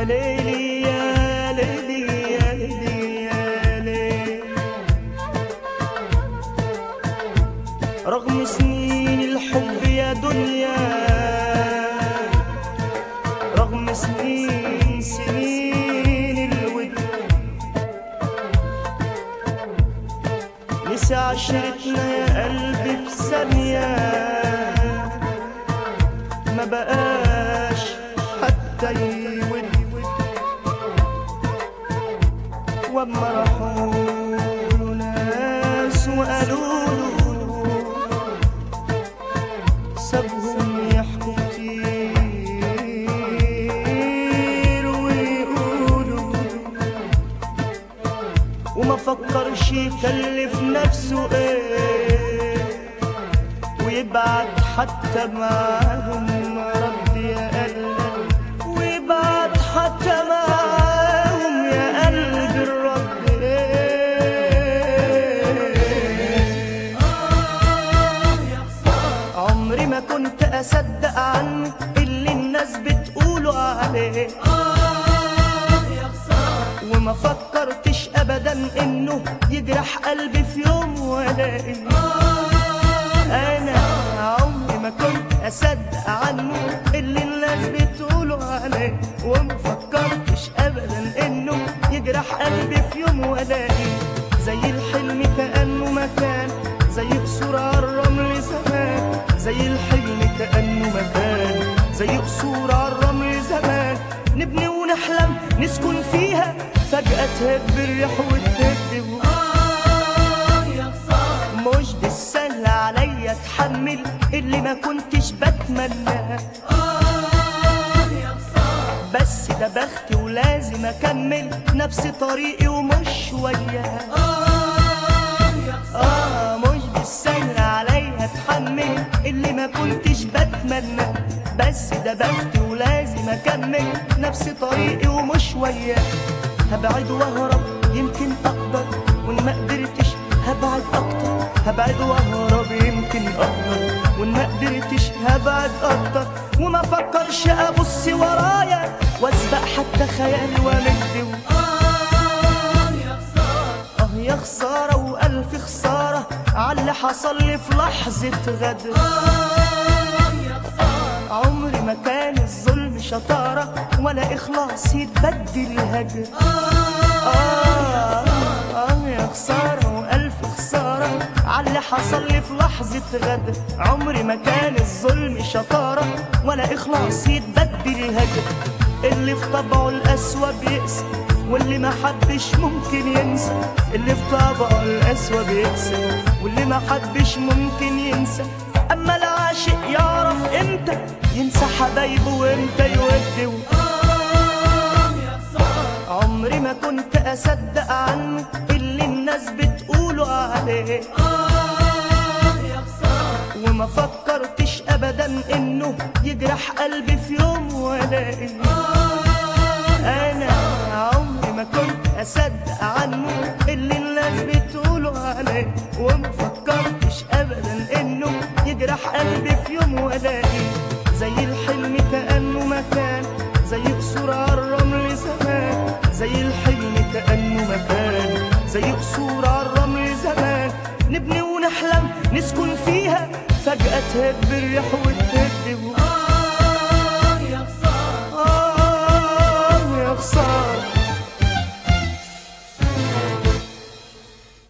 يا ليلي يا ليلي يا ليلي يا ليلي رغم سنين الحب يا دنيا رغم سنين سنين الود نسى عشرتنا يا قلبي في ثانية ما بقاش حتى يود وما راحوا ناس وقالوا له سابهم يحكوا كتير ويقولوا وما فكرش يكلف نفسه ايه ويبعت حتى معاهم رد يا قلبي ويبعت حتى معاهم يا قلبي الرد ايه عمري ما كنت اصدق عنه اللي الناس بتقولوا عليه وما فكرتش ابدا انه يجرح قلبي في يوم ولا إيه. انا عمري ما كنت اصدق عنه اللي الناس بتقولوا عليه وما فكرتش ابدا انه يجرح قلبي في يوم ولا إيه. زي الحلم كانه مكان زي قصور على الرمل زمان زي الحلم كانه مكان زي قصور على الرمل زمان نبني ونحلم نسكن فيها فجأة تهب الريح وتهب مش بالسهل عليا اتحمل اللي ما كنتش بتمناه بس ده بختي ولازم اكمل نفس طريقي ومش وياه اه مش بالسهل عليا اتحمل اللي ما كنتش بتمناه بس ده بختي ولازم اكمل نفس طريقي ومش وياه هبعد واهرب يمكن اقدر وان ما قدرتش هبعد اكتر هبعد واهرب يمكن اقدر وان ما قدرتش هبعد اكتر وما فكرش ابص ورايا واسبق حتى خيالي وامد اه يا خسارة والف خسارة عاللي حصل لي في لحظة غدر عمري ما كان الظلم شطارة ولا إخلاص يتبدل هجر آه, آه يا خسارة وألف خسارة عاللي حصل لي في لحظة غدر عمري ما كان الظلم شطارة ولا إخلاص يتبدل هجر اللي في طبعه الأسوأ بيقسى واللي ما حدش ممكن ينسى اللي في طبعه الأسوأ بيقسى واللي ما حدش ممكن ينسى أما العاشق يعرف امتى ينسى حبايبه وامتى يودي عمري ما كنت أصدق عنه اللي الناس بتقولوا عليه وما فكرتش أبدا إنه يجرح قلبي في يوم ولا إيه أنا عمري ما كنت أصدق عنه اللي الناس بتقولوا عليه وما فكرتش أبدا إنه يجرح قلبي في يوم ولا إيه زي الحلم كأنه مكان زي قصور على الرمل زمان زي الحلم كأنه مكان زي قصور على الرمل زمان نبني ونحلم نسكن فيها فجأة تهب الريح وتهب